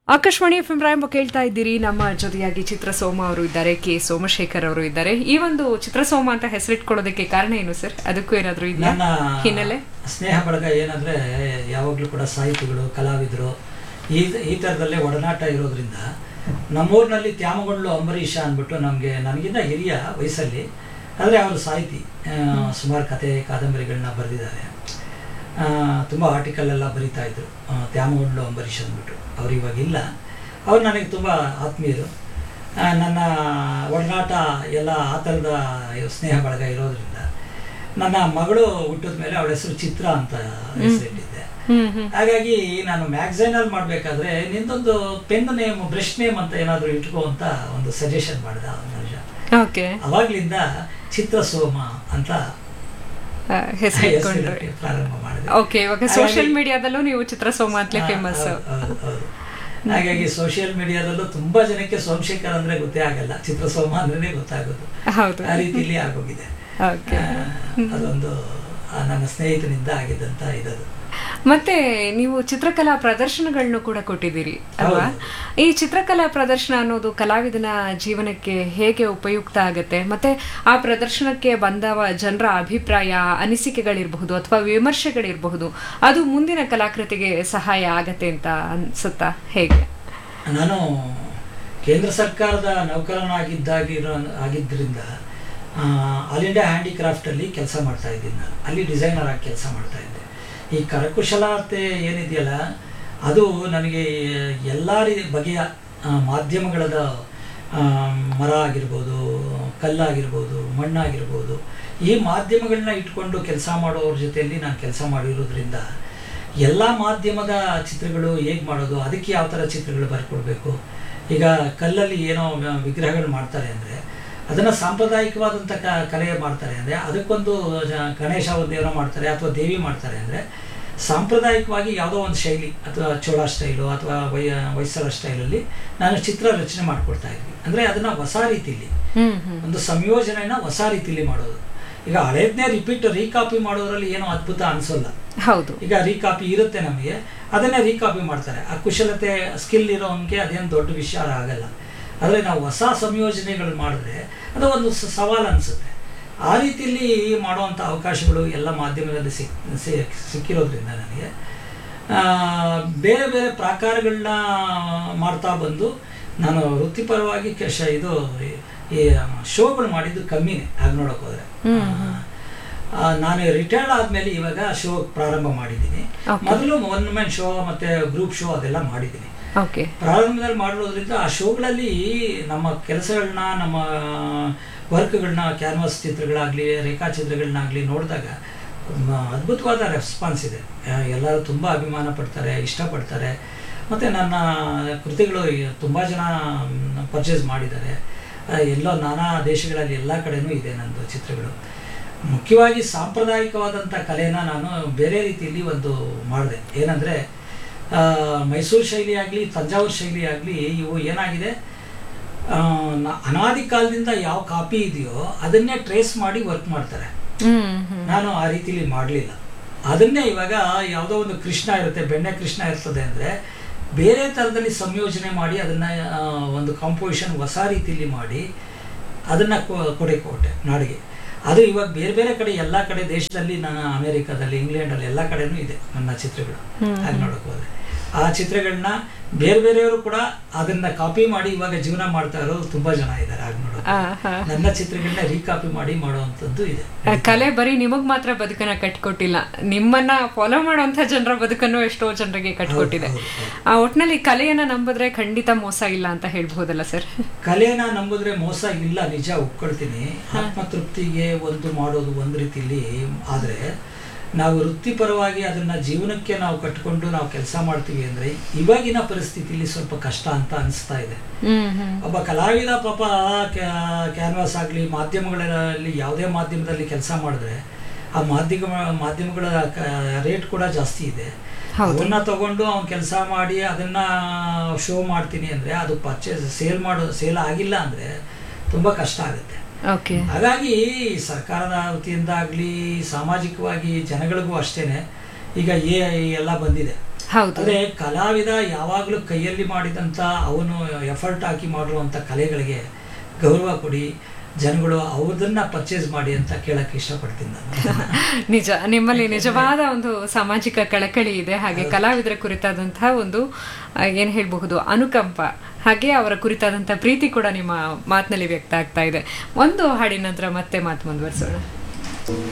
Akashvani F M ರಾಯಂಬ ಕೇಳ್ತಾ ಇದ್ದೀರಿ ನಮ್ಮ ಜೊತೆಯಾಗಿ ಚಿತ್ರಸೋಮ ಅವರು ಇದ್ದಾರೆ ಕೆ ಸೋಮಶೇಖರ್ ಅವರು ಇದ್ದಾರೆ ಈ ಒಂದು ಚಿತ್ರಸೋಮ ಅಂತ ಹೆಸರಿಟ್ಕೊಳ್ಳೋದಕ್ಕೆ ಕಾರಣ ಏನು ಸರ್ ಅದಕ್ಕೂ ಏನಾದರೂ ಇದೆಯಾ ನನ್ನ ಹಿನ್ನೆಲೆ ಸ್ನೇಹ ಬಳಗ ಏನಂದ್ರೆ ಯಾವಾಗಲೂ ಕೂಡ ಸಾಹಿತಿಗಳು ಕಲಾವಿದರು ಈ ಈ ಥರದಲ್ಲೇ ಒಡನಾಟ ಇರೋದ್ರಿಂದ ನಮ್ಮೂರಿನಲ್ಲಿ ತ್ಯಾಮಗೊಂಡ್ಲು ಅಂಬರೀಷ ಅಂದ್ಬಿಟ್ಟು ನಮಗೆ ನನಗಿಂತ ಹಿರಿಯ ವಯಸ್ಸಲ್ಲಿ ಆದರೆ ಅವರು ಸಾಹಿತಿ ಆ, ಸುಮಾರು ಕತೆ ಕಾದಂಬರಿಗಳನ್ನ ಬರೆದಿದ್ದಾರೆ ತುಂಬ ಆರ್ಟಿಕಲ್ ಎಲ್ಲ ಬರಿತಾ ಇದ್ರು ಆ, ತ್ಯಾಮಗೊಂಡ್ಲು ಅಂಬರೀಷ್ ಅಂದ್ಬಿಟ್ಟು ಅವ್ರು ಇವಾಗ ಇಲ್ಲ ಅವ್ರು ನನಗೆ ತುಂಬ ಆತ್ಮೀಯರು ಆ, ನನ್ನ ಒಡನಾಟ ಎಲ್ಲ ಆ ಥರದ ಸ್ನೇಹ ಬಳಗ ಇರೋದ್ರಿಂದ ನನ್ನ ಮಗಳು ಹುಟ್ಟಿದ ಮೇಲೆ ಅವಳ ಹೆಸರು ಚಿತ್ರ ಅಂತ ಹೆಸರಿಟ್ಟಿದ್ದೆ ಹ್ಮ್ ಹ್ಮ್ ಹಾಗಾಗಿ ನಾನು ಮ್ಯಾಗ್ಝೈನಲ್ಲಿ ಮಾಡಬೇಕಾದ್ರೆ ನಿಂದೊಂದು ಪೆನ್ ನೇಮ್ ಬ್ರಷ್ ನೇಮ್ ಅಂತ ಏನಾದರೂ ಇಟ್ಕೋ ಅಂತ ಒಂದು ಸಜೆಷನ್ ಮಾಡಿದ ಮನುಷ್ಯ ಓಕೆ ಅವಾಗ್ಲಿಂದ ಚಿತ್ರ ಸೋಮ ಅಂತ ಹೆಸರು ಇಟ್ಕೊಂಡ್ರು ಹೆಸರಿಡಕ್ಕೆ ಪ್ರಾರಂಭ ಮಾಡಿದೆ ಓಕೆ ಇವಾಗ ಸೋಷಿಯಲ್ ಮೀಡಿಯಾದಲ್ಲೂ ನೀವು ಚಿತ್ರಸೋಮ ಅಂತಲೇ ಫೇಮಸ್ ಹೌದು, ಹೌದು, ಹೌದು. ಹಾಗಾಗಿ ಸೋಷಿಯಲ್ ಮೀಡಿಯಾದಲ್ಲೂ ತುಂಬಾ ಜನಕ್ಕೆ ಸೋಮಶೇಖರ್ ಅಂದ್ರೆ ಗೊತ್ತೇ ಆಗಲ್ಲ ಚಿತ್ರಸೋಮ ಅಂದ್ರೆ ಗೊತ್ತಾಗೋದು ಹೌದು ಆ ರೀತಿಯಲ್ಲಿ ಆಗೋಗಿದೆ ಓಕೆ ಆ, ಅದೊಂದು ಆ, ನನ್ನ ಸ್ನೇಹಿತನಿಂದ ಆಗಿದ್ದಂತ ಇದದು ಮತ್ತೆ ನೀವು ಚಿತ್ರಕಲಾ ಪ್ರದರ್ಶನಗಳನ್ನು ಕೂಡ ಕೊಟ್ಟಿದ್ದೀರಿ ಅಲ್ವಾ ಹೌದು. ಈ ಚಿತ್ರಕಲಾ ಪ್ರದರ್ಶನ ಅನ್ನೋದು ಕಲಾವಿದನ ಜೀವನಕ್ಕೆ ಹೇಗೆ ಉಪಯುಕ್ತ ಆಗುತ್ತೆ ಮತ್ತೆ ಆ ಪ್ರದರ್ಶನಕ್ಕೆ ಬಂದವ ಜನರ ಅಭಿಪ್ರಾಯ ಅನಿಸಿಕೆಗಳಿರಬಹುದು ಅಥವಾ ವಿಮರ್ಶೆಗಳಿರಬಹುದು ಅದು ಮುಂದಿನ ಕಲಾಕೃತಿಗೆ ಸಹಾಯ ಆಗತ್ತೆ ಅಂತ ಅನ್ಸುತ್ತಾ ಹೇಗೆ ನಾನು ಕೇಂದ್ರ ಸರ್ಕಾರದ ನೌಕರನಾಗಿದ್ದಾಗಿರೋ ಆಗಿದ್ದರಿಂದ ಆಲ್ ಇಂಡಿಯಾ ಹ್ಯಾಂಡಿಕ್ರಾಫ್ಟಲ್ಲಿ ಕೆಲಸ ಮಾಡ್ತಾ ಇದ್ದೀನಿ ನಾನು ಅಲ್ಲಿ ಡಿಸೈನರ್ ಆಗಿ ಕೆಲಸ ಮಾಡ್ತಾ ಇದ್ದೆ ಈ ಕರಕುಶಲತೆ ಏನಿದೆಯಲ್ಲ ಅದು ನನಗೆ ಎಲ್ಲ ರೀ ಬಗೆಯ ಆ, ಮಾಧ್ಯಮಗಳದ ಆ, ಮರ ಆಗಿರ್ಬೋದು ಕಲ್ಲಾಗಿರ್ಬೋದು ಮಣ್ಣಾಗಿರ್ಬೋದು ಈ ಮಾಧ್ಯಮಗಳನ್ನ ಇಟ್ಕೊಂಡು ಕೆಲಸ ಮಾಡೋರ ಜೊತೆಯಲ್ಲಿ ನಾನು ಕೆಲಸ ಮಾಡಿರೋದ್ರಿಂದ ಎಲ್ಲ ಮಾಧ್ಯಮದ ಚಿತ್ರಗಳು ಹೇಗೆ ಮಾಡೋದು ಅದಕ್ಕೆ ಯಾವ ಥರ ಚಿತ್ರಗಳು ಬರ್ಕೊಡ್ಬೇಕು ಈಗ ಕಲ್ಲಲ್ಲಿ ಏನೋ ವಿಗ್ರಹಗಳು ಮಾಡ್ತಾರೆ ಅಂದರೆ ಅದನ್ನು ಸಾಂಪ್ರದಾಯಿಕವಾದಂಥ ಕ ಕಲೆ ಮಾಡ್ತಾರೆ ಅಂದರೆ ಅದಕ್ಕೊಂದು ಜ- ಗಣೇಶ ಒಂದು ಏನೋ ಮಾಡ್ತಾರೆ ಅಥವಾ ದೇವಿ ಮಾಡ್ತಾರೆ ಅಂದರೆ ಸಾಂಪ್ರದಾಯಿಕವಾಗಿ ಯಾವುದೋ ಒಂದು ಶೈಲಿ ಅಥವಾ ಚೋಳ ಸ್ಟೈಲು ಅಥವಾ ವೈ ಹೊಯ್ಸಳ ಸ್ಟೈಲಲ್ಲಿ ನಾನು ಚಿತ್ರ ರಚನೆ ಮಾಡಿಕೊಡ್ತಾ ಇದ್ವಿ ಅಂದರೆ ಅದನ್ನು ಹೊಸ ರೀತಿಯಲ್ಲಿ ಹ್ಮ್ ಹ್ಮ್ ಒಂದು ಸಂಯೋಜನೆಯನ್ನ ಹೊಸ ರೀತಿಯಲ್ಲಿ ಮಾಡೋದು ಈಗ ಹಳೇದನ್ನೇ ರಿಪೀಟ್ ರೀಕಾಪಿ ಮಾಡೋದ್ರಲ್ಲಿ ಏನೋ ಅದ್ಭುತ ಅನಿಸೋಲ್ಲ ಹೌದು ಈಗ ರೀಕಾಪಿ ಇರುತ್ತೆ ನಮಗೆ ಅದನ್ನೇ ರೀಕಾಪಿ ಮಾಡ್ತಾರೆ ಆ ಕುಶಲತೆ ಸ್ಕಿಲ್ ಇರೋನ್ಗೆ ಅದೇನು ದೊಡ್ಡ ವಿಷಯ ಆಗಲ್ಲ ಆದರೆ ನಾವು ಹೊಸ ಸಂಯೋಜನೆಗಳು ಮಾಡಿದ್ರೆ ಅದು ಒಂದು ಸ- ಸವಾಲು ಅನಿಸುತ್ತೆ ಆ ರೀತಿಯಲ್ಲಿ ಮಾಡುವಂಥ ಅವಕಾಶಗಳು ಎಲ್ಲ ಮಾಧ್ಯಮದಲ್ಲಿ ಸಿಕ್ ಸಿ- ಸಿಕ್ಕಿರೋದ್ರಿಂದ ನನಗೆ ಆ, ಬೇರೆ ಬೇರೆ ಪ್ರಾಕಾರಗಳನ್ನ ಮಾಡ್ತಾ ಬಂದು ನಾನು ವೃತ್ತಿಪರವಾಗಿ ಕೆಶ ಇದು ಈ- ಈ ಶೋಗಳು ಮಾಡಿದ್ದು ಕಮ್ಮಿನೇ ಆಗ ನೋಡೋಕೆ ಹೋದ್ರೆ ಆ, ನಾನು ರಿಟೈರ್ಡ್ ಆದಮೇಲೆ ಇವಾಗ ಶೋ ಪ್ರಾರಂಭ ಮಾಡಿದ್ದೀನಿ Okay. ಮೊದಲು ಒನ್ ಮ್ಯಾನ್ ಶೋ ಮತ್ತೆ ಗ್ರೂಪ್ ಶೋ ಅದೆಲ್ಲ ಮಾಡಿದ್ದೀನಿ ಓಕೆ ಪ್ರಾರಂಭದಲ್ಲಿ ಮಾಡಿರೋದ್ರಿಂದ ಆ ಶೋಗಳಲ್ಲಿ ನಮ್ಮ ಕೆಲಸಗಳನ್ನ ನಮ್ಮ ವರ್ಕ್ಗಳನ್ನ ಕ್ಯಾನ್ವಾಸ್ ಚಿತ್ರಗಳಾಗಲಿ ರೇಖಾಚಿತ್ರಗಳನ್ನಾಗಲಿ ನೋಡಿದಾಗ ಮ- ಅದ್ಭುತವಾದ ರೆಸ್ಪಾನ್ಸ್ ಇದೆ ಆ, ಎಲ್ಲರೂ ತುಂಬ ಅಭಿಮಾನ ಪಡ್ತಾರೆ ಇಷ್ಟಪಡ್ತಾರೆ ಮತ್ತು ನನ್ನ ಕೃತಿಗಳು ತುಂಬ ಜನ ಪರ್ಚೇಸ್ ಮಾಡಿದ್ದಾರೆ ಆ, ಎಲ್ಲೋ ನಾನಾ ದೇಶಗಳಲ್ಲಿ ಎಲ್ಲ ಕಡೆನೂ ಇದೆ ನಂದು ಚಿತ್ರಗಳು ಮುಖ್ಯವಾಗಿ ಸಾಂಪ್ರದಾಯಿಕವಾದಂಥ ಕಲೆನ ನಾನು ಬೇರೆ ರೀತಿಯಲ್ಲಿ ಒಂದು ಮಾಡಿದೆ ಏನಂದರೆ ಮೈಸೂರು ಶೈಲಿ ಆಗಲಿ ತಂಜಾವೂರು ಶೈಲಿ ಆಗಲಿ ಇವು ಏನಾಗಿದೆ ಆ, ನ- ಅನಾದಿ ಕಾಲದಿಂದ ಯಾವ ಕಾಪಿ ಇದೆಯೋ ಅದನ್ನೇ ಟ್ರೇಸ್ ಮಾಡಿ ವರ್ಕ್ ಮಾಡ್ತಾರೆ ಹ್ಮ್ ಹ್ಮ್ ನಾನು ಆ ರೀತಿಲಿ ಮಾಡಲಿಲ್ಲ ಅದನ್ನೇ ಇವಾಗ ಯಾವುದೋ ಒಂದು ಕೃಷ್ಣ ಇರುತ್ತೆ ಬೆಣ್ಣೆ ಕೃಷ್ಣ ಇರ್ತದೆ ಅಂದರೆ ಬೇರೆ ಥರದಲ್ಲಿ ಸಂಯೋಜನೆ ಮಾಡಿ ಅದನ್ನು ಒಂದು ಕಾಂಪೋಸಿಷನ್ ಹೊಸ ರೀತಿಯಲ್ಲಿ ಮಾಡಿ ಅದನ್ನು ಕೊಡೆ ಕೊಟ್ಟೆ ನಾಡಿಗೆ ಅದು ಇವಾಗ ಬೇರೆ ಬೇರೆ ಕಡೆ ಎಲ್ಲ ಕಡೆ ದೇಶದಲ್ಲಿ ನಾನು ಅಮೇರಿಕಾದಲ್ಲಿ ಇಂಗ್ಲೆಂಡಲ್ಲಿ ಎಲ್ಲ ಕಡೆನೂ ಇದೆ ನನ್ನ ಚಿತ್ರಗಳು ಹಾಗೆ ನೋಡೋಕೆ ಹೋದ್ರೆ ಆ ಚಿತ್ರಗಳನ್ನ ಬೇರೆ ಬೇರೆಯವರು ಕೂಡ ಅದನ್ನ ಕಾಪಿ ಮಾಡಿ ಇವಾಗ ಜೀವನ ಮಾಡ್ತಾ ಇರೋರು ತುಂಬಾ ಜನ ಇದ್ದಾರೆ ಹಾಗೆ ನೋಡೋಕೆ ಆ, ಹಾ. ನನ್ನ ಚಿತ್ರಗಳನ್ನ ರೀಕಾಪಿ ಮಾಡಿ ಮಾಡುವಂಥದ್ದು ಇದೆ ಆ, ಕಲೆ ಬರೀ ನಿಮಗ್ ಮಾತ್ರ ಬದುಕನ್ನ ಕಟ್ಕೊಟ್ಟಿಲ್ಲ ನಿಮ್ಮನ್ನ ಫಾಲೋ ಮಾಡುವಂತ ಜನರ ಬದುಕನ್ನು ಎಷ್ಟೋ ಜನರಿಗೆ ಕಟ್ಕೊಟ್ಟಿದೆ ಹೌದು, ಹೌದು. ಆ ಒಟ್ನಲ್ಲಿ ಕಲೆಯನ್ನ ನಂಬಿದ್ರೆ ಖಂಡಿತ ಮೋಸ ಇಲ್ಲ ಅಂತ ಹೇಳ್ಬಹುದಲ್ಲ ಸರ್ ಕಲೆನ ನಂಬಿದ್ರೆ ಮೋಸ ಇಲ್ಲ ನಿಜ ಒಪ್ಕೊಳ್ತೀನಿ ಆತ್ಮತೃಪ್ತಿಗೆ ಒಂದು ಮಾಡೋದು ಒಂದು ರೀತಿಲಿ ಆದರೆ ನಾವು ವೃತ್ತಿಪರವಾಗಿ ಅದನ್ನ ಜೀವನಕ್ಕೆ ನಾವು ಕಟ್ಕೊಂಡು ನಾವು ಕೆಲಸ ಮಾಡ್ತೀವಿ ಅಂದ್ರೆ ಇವಾಗಿನ ಪರಿಸ್ಥಿತಿಲಿ ಸ್ವಲ್ಪ ಕಷ್ಟ ಅಂತ ಅನಿಸ್ತಾ ಇದೆ ಹ್ಮ್ ಹ್ಮ್ ಒಬ್ಬ ಕಲಾವಿದ ಪಾಪ ಕ್ಯಾನ್ವಾಸ್ ಆಗಲಿ ಮಾಧ್ಯಮಗಳಲ್ಲಿ ಯಾವುದೇ ಮಾಧ್ಯಮದಲ್ಲಿ ಕೆಲಸ ಮಾಡಿದ್ರೆ ಆ ಮಾಧ್ಯಮ ಮಾಧ್ಯಮಗಳ ರೇಟ್ ಕೂಡ ಜಾಸ್ತಿ ಇದೆ ಹೌದು. ಅವನ್ನ ತಗೊಂಡು ಅವ್ನು ಕೆಲಸ ಮಾಡಿ ಅದನ್ನ ಶೋ ಮಾಡ್ತೀನಿ ಅಂದ್ರೆ ಅದು ಪರ್ಚೇಸ್ ಸೇಲ್ ಮಾಡೋ ಸೇಲ್ ಆಗಿಲ್ಲ ಅಂದ್ರೆ ತುಂಬಾ ಕಷ್ಟ ಆಗುತ್ತೆ ಓಕೆ ಹಾಗಾಗಿ ಸರ್ಕಾರದ ವತಿಯಿಂದ ಆಗಲಿ ಸಾಮಾಜಿಕವಾಗಿ ಜನಗಳಿಗೂ ಅಷ್ಟೇನೆ ಈಗ ಎ ಐ ಎಲ್ಲ ಬಂದಿದೆ ಹೌದು. ಅಂದ್ರೆ ಕಲಾವಿದ ಯಾವಾಗಲೂ ಕೈಯಲ್ಲಿ ಮಾಡಿದಂಥ ಅವನು ಎಫರ್ಟ್ ಹಾಕಿ ಮಾಡಿರುವಂಥ ಕಲೆಗಳಿಗೆ ಗೌರವ ಕೊಡಿ ಜನಗಳು ಅವ್ರದನ್ನ ಪರ್ಚೇಸ್ ಮಾಡಿ ಅಂತ ಕೇಳಕ್ಕೆ ಇಷ್ಟಪಡ್ತೀನಿ ನಾನು ನಿಜ ನಿಮ್ಮಲ್ಲಿ ನಿಜವಾದ ಒಂದು ಸಾಮಾಜಿಕ ಕಳಕಳಿ ಇದೆ ಹಾಗೆ ಕಲಾವಿದರ ಕುರಿತಾದಂತಹ ಒಂದು ಆ, ಏನ್ ಹೇಳ್ಬಹುದು ಅನುಕಂಪ ಹಾಗೆ ಅವರ ಕುರಿತಾದಂತಹ ಪ್ರೀತಿ ಕೂಡ ನಿಮ್ಮ ಮಾತಿನಲ್ಲಿ ವ್ಯಕ್ತ ಆಗ್ತಾ ಇದೆ ಒಂದು ಹಾಡಿನ ನಂತರ ಮತ್ತೆ ಮಾತು ಮುಂದುವರಿಸೋಣ